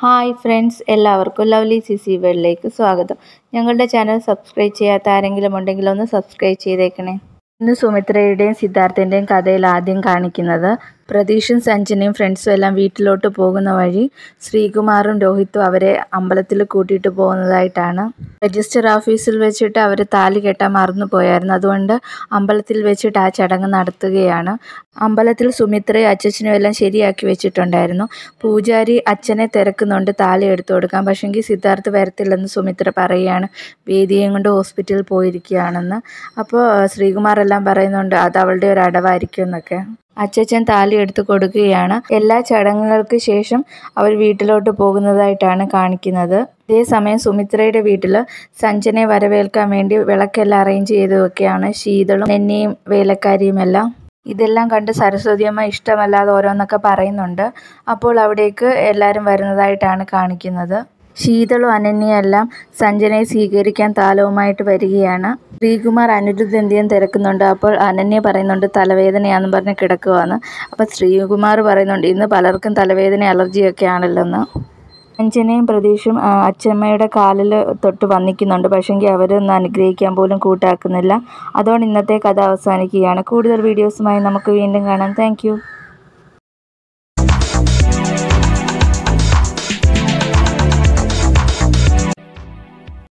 hi friends എല്ലാവർക്കും lovely C C വേൾഡിലേക്ക് സ്വാഗതം ഞങ്ങളുടെ ചാനൽ സബ്സ്ക്രൈബ് ചെയ്യാത്ത ആരെങ്കിലും ഉണ്ടെങ്കിൽ ഒന്ന് സബ്സ്ക്രൈബ് ചെയ്തേക്കണേ ഇന്ന് സുമിത്രയുടെയും സിദ്ധാർത്ഥിൻ്റെയും കഥയിൽ ആദ്യം കാണിക്കുന്നത് പ്രതീഷും സഞ്ജനയും ഫ്രണ്ട്സും എല്ലാം വീട്ടിലോട്ട് പോകുന്ന വഴി ശ്രീകുമാറും രോഹിത്തും അവരെ അമ്പലത്തിൽ കൂട്ടിയിട്ട് പോകുന്നതായിട്ടാണ് രജിസ്റ്റർ ഓഫീസിൽ വെച്ചിട്ട് അവർ താലി കെട്ടാൻ മറന്നു പോയായിരുന്നു അതുകൊണ്ട് അമ്പലത്തിൽ വെച്ചിട്ട് ആ ചടങ്ങ് നടത്തുകയാണ് അമ്പലത്തിൽ സുമിത്രയും അച്ഛനും എല്ലാം ശരിയാക്കി വെച്ചിട്ടുണ്ടായിരുന്നു പൂജാരി അച്ഛനെ തിരക്കുന്നുണ്ട് താലി എടുത്തു കൊടുക്കാൻ പക്ഷെങ്കിൽ സിദ്ധാർത്ഥ് വരത്തില്ലെന്ന് സുമിത്ര പറയുകയാണ് വേദിയും കൊണ്ട് ഹോസ്പിറ്റലിൽ പോയിരിക്കുകയാണെന്ന് അപ്പോൾ ശ്രീകുമാർ എല്ലാം പറയുന്നുണ്ട് അത് അവളുടെ ഒരു അടവായിരിക്കും എന്നൊക്കെ അച്ചച്ചൻ താലി എടുത്തു കൊടുക്കുകയാണ് എല്ലാ ചടങ്ങുകൾക്ക് ശേഷം അവർ വീട്ടിലോട്ട് പോകുന്നതായിട്ടാണ് കാണിക്കുന്നത് അതേസമയം സുമിത്രയുടെ വീട്ടിൽ സഞ്ജനെ വരവേൽക്കാൻ വേണ്ടി വിളക്കെല്ലാം അറേഞ്ച് ചെയ്ത് വെക്കുകയാണ് ശീതളും നെന്നിയും വേലക്കാരിയും എല്ലാം ഇതെല്ലാം കണ്ട് സരസ്വതിയമ്മ ഇഷ്ടമല്ലാതെ ഓരോന്നൊക്കെ പറയുന്നുണ്ട് അപ്പോൾ അവിടേക്ക് എല്ലാവരും വരുന്നതായിട്ടാണ് കാണിക്കുന്നത് ശീതളും അനന്യയെല്ലാം സഞ്ജനയെ സ്വീകരിക്കാൻ താലവുമായിട്ട് വരികയാണ് ശ്രീകുമാർ അനിരുദ്ധ എന്തിയും തിരക്കുന്നുണ്ട് അപ്പോൾ അനന്യ പറയുന്നുണ്ട് തലവേദനയാണെന്ന് പറഞ്ഞ് കിടക്കുവാന്ന് അപ്പോൾ ശ്രീകുമാർ പറയുന്നുണ്ട് ഇന്ന് പലർക്കും തലവേദന അലർജിയൊക്കെ ആണല്ലോ എന്ന് അഞ്ജനയും പ്രതീഷും ആ, അച്ചമ്മയുടെ കാലിൽ തൊട്ട് വന്നിക്കുന്നുണ്ട് പക്ഷെങ്കിൽ അവരൊന്നും അനുഗ്രഹിക്കാൻ പോലും കൂട്ടാക്കുന്നില്ല അതോടെ ഇന്നത്തെ കഥ അവസാനിക്കുകയാണ് കൂടുതൽ വീഡിയോസുമായി നമുക്ക് വീണ്ടും കാണാം താങ്ക്